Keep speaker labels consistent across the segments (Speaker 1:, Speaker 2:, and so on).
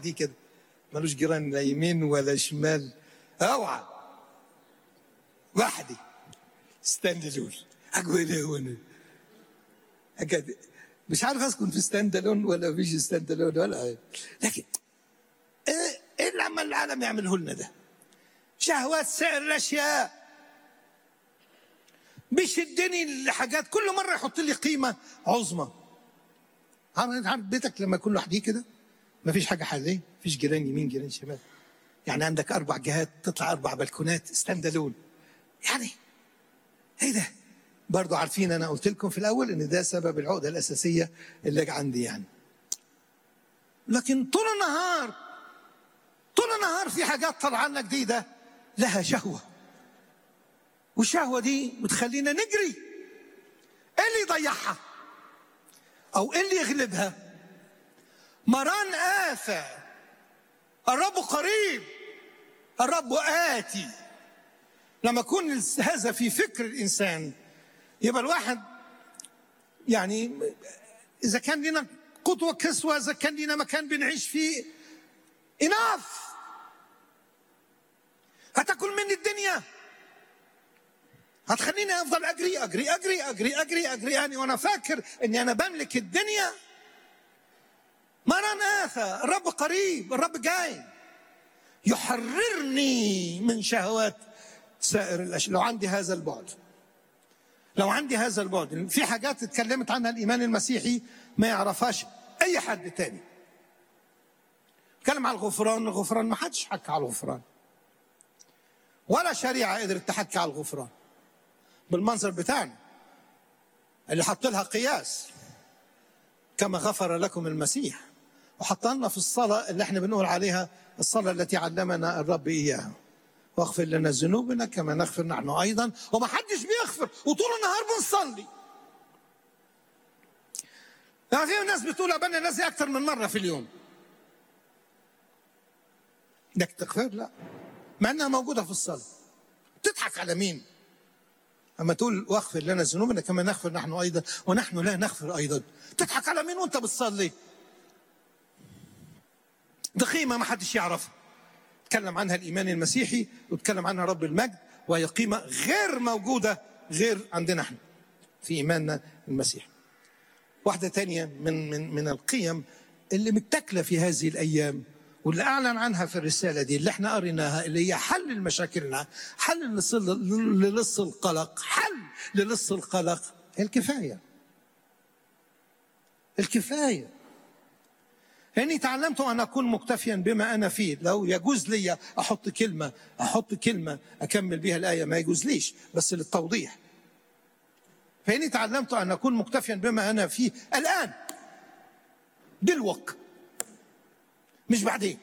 Speaker 1: لوحديه كده ملوش جيران لا يمين ولا شمال اوعى وحدي ستاند الون اقول هون أكاد مش عارف اسكن في ستاند الون ولا فيش ستاند الون ولا لكن ايه إيه اللي عمال العالم يعمله لنا ده شهوات سائر الاشياء بيشدني لحاجات كل مره يحط لي قيمه عظمى عارف عارف بيتك لما يكون لوحديه كده ما فيش حاجه حواليه فيش جيران يمين جيران شمال يعني عندك اربع جهات تطلع اربع بلكونات ستاند الون يعني ايه ده برضو عارفين انا قلت لكم في الاول ان ده سبب العقده الاساسيه اللي عندي يعني لكن طول النهار طول النهار في حاجات طالعه لنا جديده لها شهوه والشهوه دي بتخلينا نجري ايه اللي يضيعها او ايه اللي يغلبها مران آفة الرب قريب الرب آتي لما يكون هذا في فكر الإنسان يبقى الواحد يعني إذا كان لنا قدوة كسوة إذا كان لنا مكان بنعيش فيه إناف هتاكل مني الدنيا هتخليني افضل اجري اجري اجري اجري اجري اجري يعني وانا فاكر اني انا بملك الدنيا مرناثا الرب قريب الرب جاي يحررني من شهوات سائر الاشياء لو عندي هذا البعد لو عندي هذا البعد في حاجات اتكلمت عنها الايمان المسيحي ما يعرفهاش اي حد تاني اتكلم على الغفران الغفران ما حدش حكى على الغفران ولا شريعه قدرت تحكي على الغفران بالمنظر بتاعنا اللي حط لها قياس كما غفر لكم المسيح وحط لنا في الصلاة اللي احنا بنقول عليها الصلاة التي علمنا الرب إياها واغفر لنا ذنوبنا كما نغفر نحن أيضا وما حدش بيغفر وطول النهار بنصلي يعني في ناس بتقول أبانا الذي أكثر من مرة في اليوم انك تغفر لا مع انها موجوده في الصلاه تضحك على مين اما تقول واغفر لنا ذنوبنا كما نغفر نحن ايضا ونحن لا نغفر ايضا تضحك على مين وانت بتصلي ده قيمه ما حدش يعرفها تكلم عنها الايمان المسيحي وتكلم عنها رب المجد وهي قيمه غير موجوده غير عندنا احنا في ايماننا المسيحي واحده تانية من من من القيم اللي متاكله في هذه الايام واللي اعلن عنها في الرساله دي اللي احنا قريناها اللي هي حل لمشاكلنا حل للص القلق حل للص القلق هي الكفايه الكفايه اني تعلمت ان اكون مكتفيا بما انا فيه لو يجوز لي احط كلمه احط كلمه اكمل بها الايه ما يجوز ليش بس للتوضيح فاني تعلمت ان اكون مكتفيا بما انا فيه الان دلوقتي مش بعدين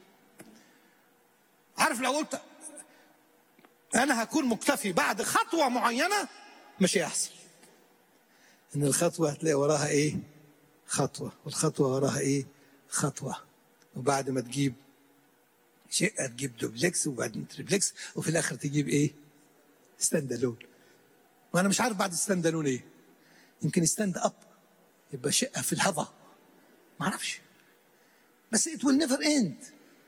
Speaker 1: عارف لو قلت انا هكون مكتفي بعد خطوه معينه مش هيحصل ان الخطوه هتلاقي وراها ايه خطوه والخطوه وراها ايه خطوه وبعد ما تجيب شقه تجيب دوبلكس وبعدين تريبلكس وفي الاخر تجيب ايه ستاند الون وانا مش عارف بعد ستاند الون ايه يمكن ستاند اب يبقى شقه في الهضا ما اعرفش بس it will never end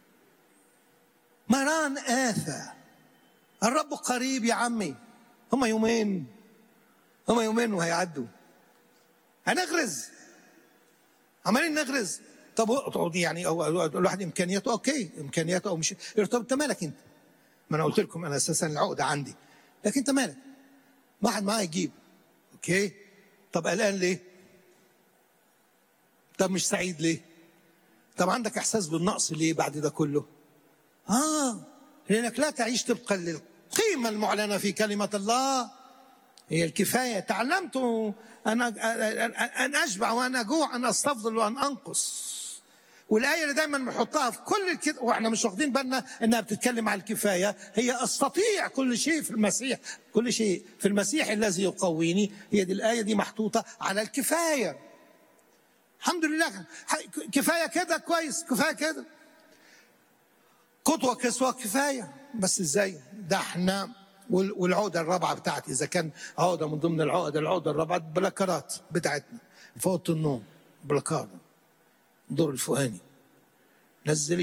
Speaker 1: مران آثى الرب قريب يا عمي هما يومين هما يومين وهيعدوا هنغرز عمالين نغرز طب يعني او الواحد امكانياته اوكي امكانياته او مش طب انت مالك انت؟ ما انا قلت لكم انا اساسا العقده عندي لكن انت مالك؟ واحد معاه يجيب اوكي طب قلقان ليه؟ طب مش سعيد ليه؟ طب عندك احساس بالنقص ليه بعد ده كله اه لانك لا تعيش طبقا للقيمه المعلنه في كلمه الله هي الكفايه تعلمت ان ان اشبع وان اجوع ان استفضل وان انقص والايه اللي دايما بنحطها في كل الكتاب واحنا مش واخدين بالنا انها بتتكلم على الكفايه هي استطيع كل شيء في المسيح كل شيء في المسيح الذي يقويني هي دي الايه دي محطوطه على الكفايه الحمد لله كفايه كده كويس كفايه كده قدوه كسوه كفايه بس ازاي ده احنا والعقده الرابعه بتاعتي اذا كان عقده من ضمن العقد العقده الرابعه بلاكارات بتاعتنا في اوضه النوم بلاكار الدور الفوقاني نزل